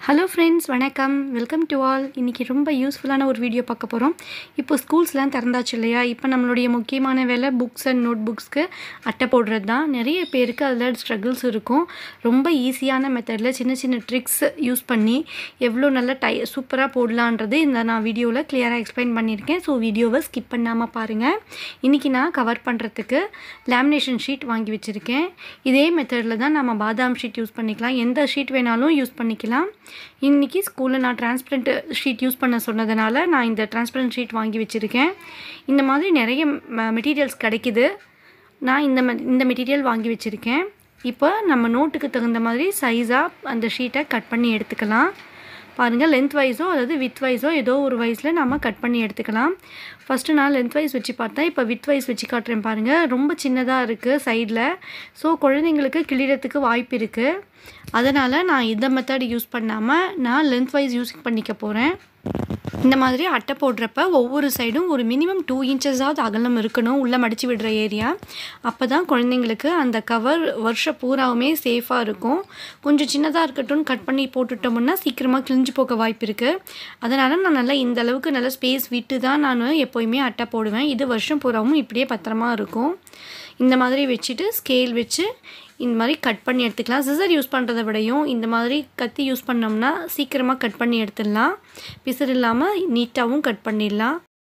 hello friends வணக்கம் welcome to all இன்றைக்கி ரொம்ப யூஸ்ஃபுல்லான ஒரு வீடியோ பார்க்க போகிறோம் இப்போ ஸ்கூல்ஸ்லாம் திறந்தாச்சு இல்லையா இப்போ நம்மளுடைய முக்கியமான வேலை புக்ஸ் அண்ட் நோட் புக்ஸ்க்கு அட்டை போடுறது தான் நிறைய பேருக்கு அதில் ஸ்ட்ரகிள்ஸ் இருக்கும் ரொம்ப ஈஸியான மெத்தடில் சின்ன சின்ன ட்ரிக்ஸ் யூஸ் பண்ணி எவ்வளோ நல்ல டை சூப்பராக போடலான்றது இந்த நான் வீடியோவில் கிளியராக எக்ஸ்பிளைன் பண்ணியிருக்கேன் ஸோ வீடியோவை ஸ்கிப் பண்ணாமல் பாருங்கள் இன்றைக்கி நான் கவர் பண்ணுறதுக்கு லேமினேஷன் ஷீட் வாங்கி வச்சுருக்கேன் இதே மெத்தடில் தான் நம்ம பாதாம் ஷீட் யூஸ் பண்ணிக்கலாம் எந்த ஷீட் வேணாலும் யூஸ் பண்ணிக்கலாம் இன்றைக்கி ஸ்கூலில் நான் டிரான்ஸ்பரண்ட் ஷீட் யூஸ் பண்ண சொன்னதுனால நான் இந்த டிரான்ஸ்பரண்ட் ஷீட் வாங்கி வச்சுருக்கேன் இந்த மாதிரி நிறைய மெட்டீரியல்ஸ் கிடைக்குது நான் இந்த மெ இந்த மெட்டீரியல் வாங்கி வச்சுருக்கேன் இப்போ நம்ம நோட்டுக்கு தகுந்த மாதிரி சைஸாக அந்த ஷீட்டை கட் பண்ணி எடுத்துக்கலாம் பாருங்கள் லென்த் வைஸோ அதாவது வித் வைஸோ ஏதோ ஒரு வைஸில் நம்ம கட் பண்ணி எடுத்துக்கலாம் ஃபஸ்ட்டு நான் லென்த் வைஸ் வச்சு பார்த்தேன் இப்போ வித் வைஸ் வச்சு காட்டுறேன் பாருங்கள் ரொம்ப சின்னதாக இருக்குது சைடில் ஸோ குழந்தைங்களுக்கு கிளியறதுக்கு வாய்ப்பு இருக்குது அதனால் நான் இந்த மெத்தட் யூஸ் பண்ணாமல் நான் லென்த் வைஸ் யூஸ் பண்ணிக்க போகிறேன் இந்த மாதிரி அட்டை போடுறப்ப ஒவ்வொரு சைடும் ஒரு மினிமம் டூ இன்ச்சஸாவது அகலம் இருக்கணும் உள்ளே மடித்து விடுற ஏரியா அப்போ தான் குழந்தைங்களுக்கு அந்த கவர் வருஷம் பூராவுமே சேஃபாக இருக்கும் கொஞ்சம் சின்னதாக இருக்கட்டும் கட் பண்ணி போட்டுட்டோம்னா சீக்கிரமாக கிழிஞ்சு போக வாய்ப்பு இருக்குது அதனால் நான் நல்லா இந்த அளவுக்கு நல்ல ஸ்பேஸ் விட்டு தான் நான் எப்போயுமே அட்டை போடுவேன் இது வருஷம் பூராவும் இப்படியே பத்திரமா இருக்கும் இந்த மாதிரி வச்சுட்டு ஸ்கேல் வச்சு இந்த மாதிரி கட் பண்ணி எடுத்துக்கலாம் சிசர் யூஸ் பண்ணுறதை விடையும் இந்த மாதிரி கத்தி யூஸ் பண்ணோம்னா சீக்கிரமாக கட் பண்ணி எடுத்துடலாம் பிசர் இல்லாமல் நீட்டாகவும் கட் பண்ணிடலாம்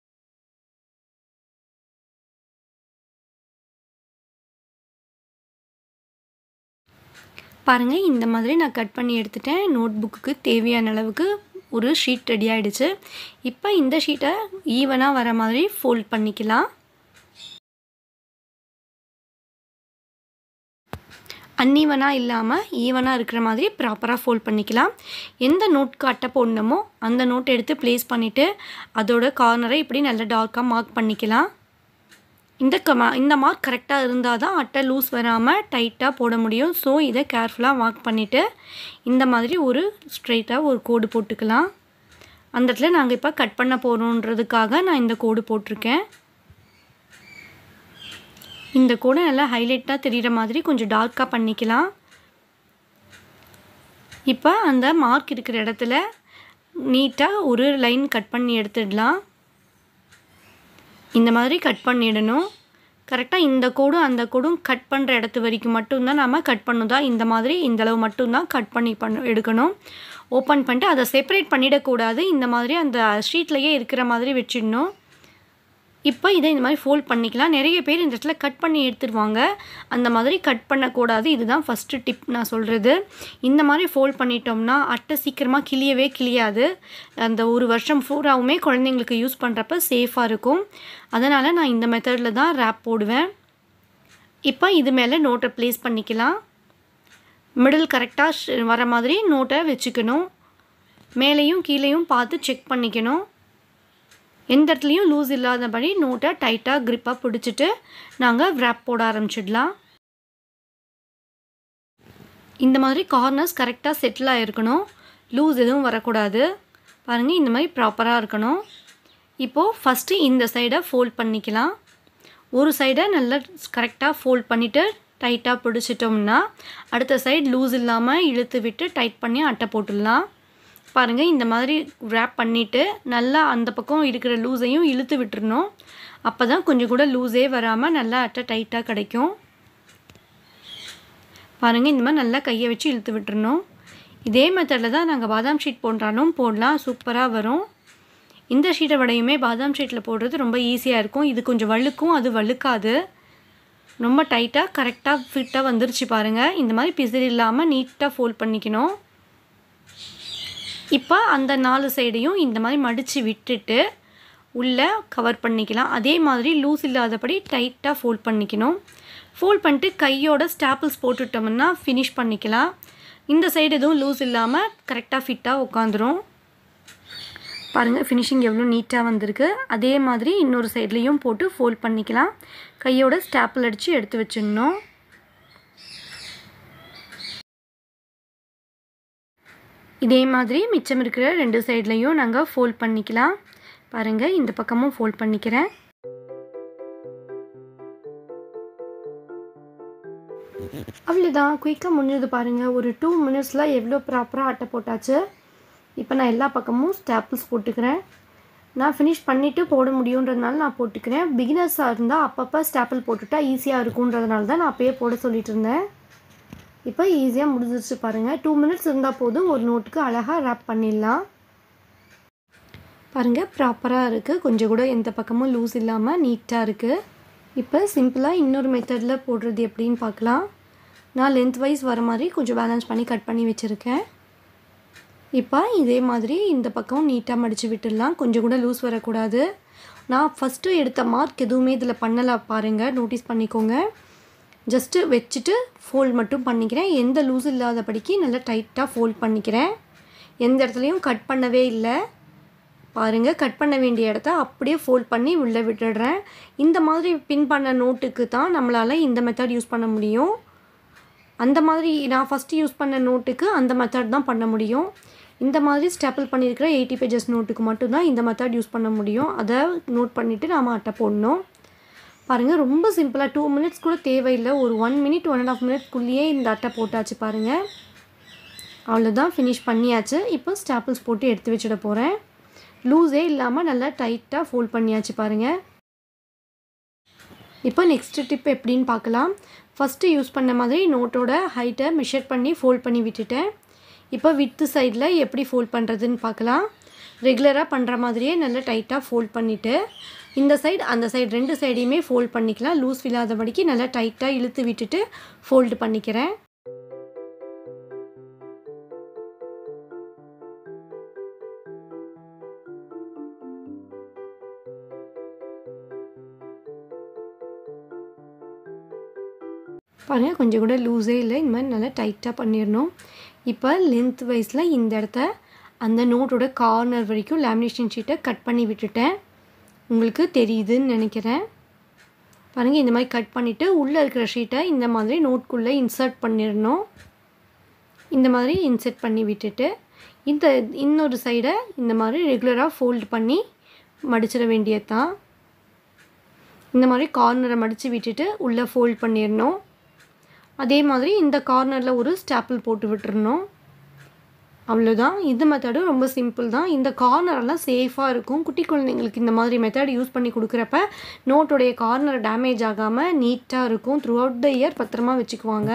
பாருங்கள் இந்த மாதிரி நான் கட் பண்ணி எடுத்துட்டேன் நோட் புக்குக்கு தேவையான அளவுக்கு ஒரு ஷீட் ரெடி ஆகிடுச்சு இப்போ இந்த ஷீட்டை ஈவனாக வர மாதிரி ஃபோல்ட் பண்ணிக்கலாம் அன்ஈவனாக இல்லாமல் ஈவனாக இருக்கிற மாதிரி ப்ராப்பராக ஃபோல்ட் பண்ணிக்கலாம் எந்த நோட்க்கு அட்டை போடணுமோ அந்த நோட் எடுத்து ப்ளேஸ் பண்ணிவிட்டு அதோட கார்னரை இப்படி நல்லா டார்க்காக மார்க் பண்ணிக்கலாம் இந்த க இந்த மார்க் கரெக்டாக இருந்தால் தான் அட்டை லூஸ் வராமல் டைட்டாக போட முடியும் ஸோ இதை கேர்ஃபுல்லாக மார்க் பண்ணிவிட்டு இந்த மாதிரி ஒரு ஸ்ட்ரைட்டாக ஒரு கோடு போட்டுக்கலாம் அந்த இடத்துல நாங்கள் இப்போ கட் பண்ண போகிறோன்றதுக்காக நான் இந்த கோடு போட்டிருக்கேன் இந்த கோடை நல்லா ஹைலைட்டாக தெரிகிற மாதிரி கொஞ்சம் டார்க்காக பண்ணிக்கலாம் இப்போ அந்த மார்க் இருக்கிற இடத்துல நீட்டாக ஒரு லைன் கட் பண்ணி எடுத்துடலாம் இந்த மாதிரி கட் பண்ணிடணும் கரெக்டாக இந்த கோடும் அந்த கோடும் கட் பண்ணுற இடத்து வரைக்கும் மட்டும்தான் நம்ம கட் பண்ணுதா இந்த மாதிரி இந்தளவு மட்டும்தான் கட் பண்ணி பண்ண எடுக்கணும் ஓப்பன் பண்ணிட்டு அதை செப்பரேட் பண்ணிடக்கூடாது இந்த மாதிரி அந்த ஷீட்லேயே இருக்கிற மாதிரி வச்சிடணும் இப்போ இதை இந்த மாதிரி ஃபோல்ட் பண்ணிக்கலாம் நிறைய பேர் இந்த இடத்துல கட் பண்ணி எடுத்துருவாங்க அந்த மாதிரி கட் பண்ணக்கூடாது இதுதான் ஃபஸ்ட்டு டிப் நான் சொல்கிறது இந்த மாதிரி ஃபோல்ட் பண்ணிட்டோம்னா அட்டை சீக்கிரமாக கிளியவே கிளியாது அந்த ஒரு வருஷம் பூராவுமே குழந்தைங்களுக்கு யூஸ் பண்ணுறப்ப சேஃபாக இருக்கும் அதனால் நான் இந்த மெத்தடில் தான் ரேப் போடுவேன் இப்போ இது மேலே நோட்டை ப்ளேஸ் பண்ணிக்கலாம் மிடில் கரெக்டாக வர மாதிரி நோட்டை வச்சுக்கணும் மேலேயும் கீழேயும் பார்த்து செக் பண்ணிக்கணும் எந்த இடத்துலையும் லூஸ் இல்லாதபடி நோட்டை டைட்டாக க்ரிப்பாக பிடிச்சிட்டு நாங்கள் ரேப் போட ஆரம்பிச்சிடலாம் இந்த மாதிரி கார்னர்ஸ் கரெக்டாக செட்டில் ஆகிருக்கணும் லூஸ் எதுவும் வரக்கூடாது பாருங்கள் இந்த மாதிரி ப்ராப்பராக இருக்கணும் இப்போது ஃபஸ்ட்டு இந்த சைடை ஃபோல்ட் பண்ணிக்கலாம் ஒரு சைடை நல்லா கரெக்டாக ஃபோல்ட் பண்ணிவிட்டு டைட்டாக பிடிச்சிட்டோம்னா அடுத்த சைடு லூஸ் இல்லாமல் இழுத்து விட்டு டைட் பண்ணி அட்டை போட்டுடலாம் பாருங்கள் இந்த மாதிரி ரேப் பண்ணிவிட்டு நல்லா அந்த பக்கம் இருக்கிற லூஸையும் இழுத்து விட்டுறணும் அப்போ தான் கொஞ்சம் கூட லூஸே வராமல் நல்லா அட்டை டைட்டாக கிடைக்கும் பாருங்கள் இந்த மாதிரி நல்லா கையை வச்சு இழுத்து விட்டுறணும் இதே மெத்தடில் தான் நாங்கள் பாதாம் ஷீட் போன்றாலும் போடலாம் சூப்பராக வரும் இந்த ஷீட்டை விடையுமே பாதாம் ஷீட்டில் போடுறது ரொம்ப ஈஸியாக இருக்கும் இது கொஞ்சம் வழுக்கும் அது வழுக்காது ரொம்ப டைட்டாக கரெக்டாக ஃபிட்டாக வந்துருச்சு பாருங்கள் இந்த மாதிரி பிசிறு இல்லாமல் நீட்டாக ஃபோல்ட் பண்ணிக்கணும் இப்போ அந்த நாலு சைடையும் இந்த மாதிரி மடித்து விட்டுட்டு உள்ளே கவர் பண்ணிக்கலாம் அதே மாதிரி லூஸ் இல்லாதபடி டைட்டாக ஃபோல்ட் பண்ணிக்கணும் ஃபோல்ட் பண்ணிட்டு கையோட ஸ்டாப்பிள்ஸ் போட்டுட்டோம்னா ஃபினிஷ் பண்ணிக்கலாம் இந்த சைடு எதுவும் லூஸ் இல்லாமல் கரெக்டாக ஃபிட்டாக உட்காந்துரும் பாருங்கள் ஃபினிஷிங் எவ்வளோ நீட்டாக வந்திருக்கு அதே மாதிரி இன்னொரு சைட்லேயும் போட்டு ஃபோல்ட் பண்ணிக்கலாம் கையோட ஸ்டாப்பிள் அடித்து எடுத்து வச்சிடணும் இதே மாதிரி மிச்சம் இருக்கிற ரெண்டு சைட்லேயும் நாங்கள் ஃபோல்ட் பண்ணிக்கலாம் பாருங்கள் இந்த பக்கமும் ஃபோல்ட் பண்ணிக்கிறேன் அவ்வளோதான் தான் குயிக்காக முடிஞ்சது பாருங்கள் ஒரு டூ மினிட்ஸில் எவ்வளோ ப்ராப்பராக அட்டை போட்டாச்சு இப்போ நான் எல்லா பக்கமும் ஸ்டாப்பிள்ஸ் போட்டுக்கிறேன் நான் ஃபினிஷ் பண்ணிவிட்டு போட முடியுன்றதுனால நான் போட்டுக்கிறேன் பிகினர்ஸாக இருந்தால் அப்பப்போ ஸ்டாப்பிள் போட்டுட்டா ஈஸியாக இருக்குன்றதுனால தான் நான் அப்பயே போட சொல்லிட்டு இருந்தேன் இப்போ ஈஸியாக முடிஞ்சிருச்சு பாருங்கள் டூ மினிட்ஸ் இருந்தால் போதும் ஒரு நோட்டுக்கு அழகாக ரேப் பண்ணிடலாம் பாருங்கள் ப்ராப்பராக இருக்குது கொஞ்சம் கூட எந்த பக்கமும் லூஸ் இல்லாமல் நீட்டாக இருக்குது இப்போ சிம்பிளாக இன்னொரு மெத்தடில் போடுறது எப்படின்னு பார்க்கலாம் நான் லென்த் வைஸ் வர மாதிரி கொஞ்சம் பேலன்ஸ் பண்ணி கட் பண்ணி வச்சுருக்கேன் இப்போ இதே மாதிரி இந்த பக்கம் நீட்டாக மடித்து விட்டுடலாம் கொஞ்சம் கூட லூஸ் வரக்கூடாது நான் ஃபஸ்ட்டு எடுத்த மார்க் எதுவுமே இதில் பண்ணலை பாருங்கள் நோட்டீஸ் பண்ணிக்கோங்க ஜஸ்ட்டு வச்சுட்டு ஃபோல்ட் மட்டும் பண்ணிக்கிறேன் எந்த லூஸ் இல்லாதபடிக்கு நல்லா டைட்டாக ஃபோல்ட் பண்ணிக்கிறேன் எந்த இடத்துலையும் கட் பண்ணவே இல்லை பாருங்கள் கட் பண்ண வேண்டிய இடத்த அப்படியே ஃபோல்ட் பண்ணி உள்ளே விட்டுடுறேன் இந்த மாதிரி பின் பண்ண நோட்டுக்கு தான் நம்மளால் இந்த மெத்தட் யூஸ் பண்ண முடியும் அந்த மாதிரி நான் ஃபஸ்ட்டு யூஸ் பண்ண நோட்டுக்கு அந்த மெத்தட் தான் பண்ண முடியும் இந்த மாதிரி ஸ்டேப்பிள் பண்ணியிருக்கிற எயிட்டி பேஜஸ் நோட்டுக்கு மட்டும்தான் இந்த மெத்தட் யூஸ் பண்ண முடியும் அதை நோட் பண்ணிவிட்டு நாம் அட்டை போடணும் பாருங்கள் ரொம்ப சிம்பிளாக டூ மினிட்ஸ் கூட தேவையில்லை ஒரு one minute one and half மினிட்ஸ்க்குள்ளேயே இந்த அட்டை போட்டாச்சு பாருங்கள் அவ்வளோதான் ஃபினிஷ் பண்ணியாச்சு இப்போ ஸ்டாப்பிள்ஸ் போட்டு எடுத்து வச்சிட போகிறேன் லூஸே இல்லாமல் நல்லா டைட்டாக ஃபோல்ட் பண்ணியாச்சு பாருங்கள் இப்போ நெக்ஸ்ட் டிப் எப்படின்னு பார்க்கலாம் ஃபஸ்ட்டு யூஸ் பண்ண மாதிரி நோட்டோட ஹைட்டை மெஷர் பண்ணி ஃபோல்ட் பண்ணி விட்டுட்டேன் இப்போ வித்து சைடில் எப்படி ஃபோல்ட் பண்ணுறதுன்னு பார்க்கலாம் ரெகுலராக பண்ணுற மாதிரியே நல்லா டைட்டாக ஃபோல்ட் பண்ணிவிட்டு இந்த சைடு அந்த சைடு ரெண்டு சைடையுமே ஃபோல்ட் பண்ணிக்கலாம் லூஸ் இல்லாதபடிக்கு நல்லா டைட்டாக இழுத்து விட்டுட்டு ஃபோல்டு பண்ணிக்கிறேன் பாருங்கள் கொஞ்சம் கூட லூஸே இல்லை இந்த மாதிரி நல்லா டைட்டாக பண்ணிடணும் இப்போ லென்த் வைஸில் இந்த இடத்த அந்த நோட்டோட கார்னர் வரைக்கும் லேமினேஷன் ஷீட்டை கட் பண்ணி விட்டுட்டேன் உங்களுக்கு தெரியுதுன்னு நினைக்கிறேன் பாருங்கள் இந்த மாதிரி கட் பண்ணிவிட்டு உள்ளே இருக்கிற ஷீட்டை இந்த மாதிரி நோட்குள்ளே இன்சர்ட் பண்ணிடணும் இந்த மாதிரி இன்சர்ட் பண்ணி விட்டுட்டு இந்த இன்னொரு சைடை இந்த மாதிரி ரெகுலராக ஃபோல்டு பண்ணி மடிச்சிட வேண்டியது தான் இந்த மாதிரி கார்னரை மடித்து விட்டுட்டு உள்ளே ஃபோல்ட் பண்ணிடணும் அதே மாதிரி இந்த கார்னரில் ஒரு ஸ்டாப்பிள் போட்டு விட்டுறணும் அவ்வளோதான் இது மெத்தடும் ரொம்ப சிம்பிள் தான் இந்த கார்னரெல்லாம் சேஃபாக இருக்கும் குட்டி குழந்தைங்களுக்கு இந்த மாதிரி மெத்தட் யூஸ் பண்ணி கொடுக்குறப்ப நோட்டுடைய கார்னர் டேமேஜ் ஆகாமல் நீட்டாக இருக்கும் த்ரூ அவுட் த இயர் பத்திரமா வச்சுக்குவாங்க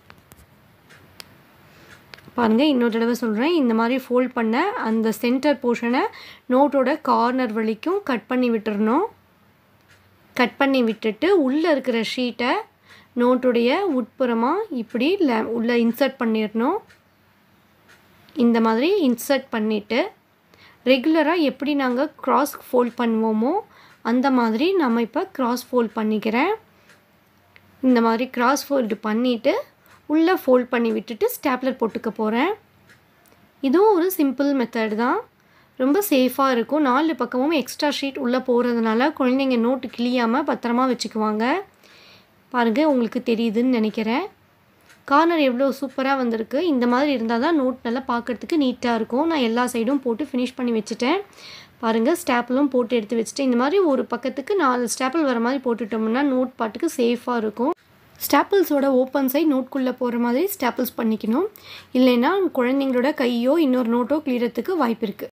பாருங்கள் இன்னொரு தடவை சொல்கிறேன் இந்த மாதிரி ஃபோல்ட் பண்ண அந்த சென்டர் போர்ஷனை நோட்டோட கார்னர் வரைக்கும் கட் பண்ணி விட்டுறணும் கட் பண்ணி விட்டுட்டு உள்ளே இருக்கிற ஷீட்டை நோட்டுடைய உட்புறமாக இப்படி ல உள்ளே இன்சர்ட் பண்ணிடணும் இந்த மாதிரி இன்சர்ட் பண்ணிவிட்டு ரெகுலராக எப்படி நாங்கள் க்ராஸ் ஃபோல்ட் பண்ணுவோமோ அந்த மாதிரி நம்ம இப்போ க்ராஸ் ஃபோல்ட் பண்ணிக்கிறேன் இந்த மாதிரி க்ராஸ் ஃபோல்டு பண்ணிவிட்டு உள்ளே ஃபோல்ட் பண்ணி விட்டுட்டு ஸ்டாப்லர் போட்டுக்க போகிறேன் இதுவும் ஒரு சிம்பிள் மெத்தட் தான் ரொம்ப சேஃபாக இருக்கும் நாலு பக்கமும் எக்ஸ்ட்ரா ஷீட் உள்ளே போகிறதுனால குழந்தைங்க நோட்டு கிளியாமல் பத்திரமா வச்சுக்குவாங்க பாருங்கள் உங்களுக்கு தெரியுதுன்னு நினைக்கிறேன் கார்னர் எவ்வளோ சூப்பராக வந்திருக்கு இந்த மாதிரி இருந்தால் தான் நோட் நல்லா பார்க்குறதுக்கு நீட்டாக இருக்கும் நான் எல்லா சைடும் போட்டு ஃபினிஷ் பண்ணி வச்சுட்டேன் பாருங்கள் ஸ்டாப்பிளும் போட்டு எடுத்து வச்சுட்டேன் இந்த மாதிரி ஒரு பக்கத்துக்கு நாலு ஸ்டாப்பிள் வர மாதிரி போட்டுட்டோம்னா நோட் பாட்டுக்கு சேஃபாக இருக்கும் ஸ்டாப்பிள்ஸோட ஓப்பன் சைட் நோட்குள்ளே போகிற மாதிரி ஸ்டாப்பிள்ஸ் பண்ணிக்கணும் இல்லைன்னா குழந்தைங்களோட கையோ இன்னொரு நோட்டோ கிளியறதுக்கு வாய்ப்பு இருக்குது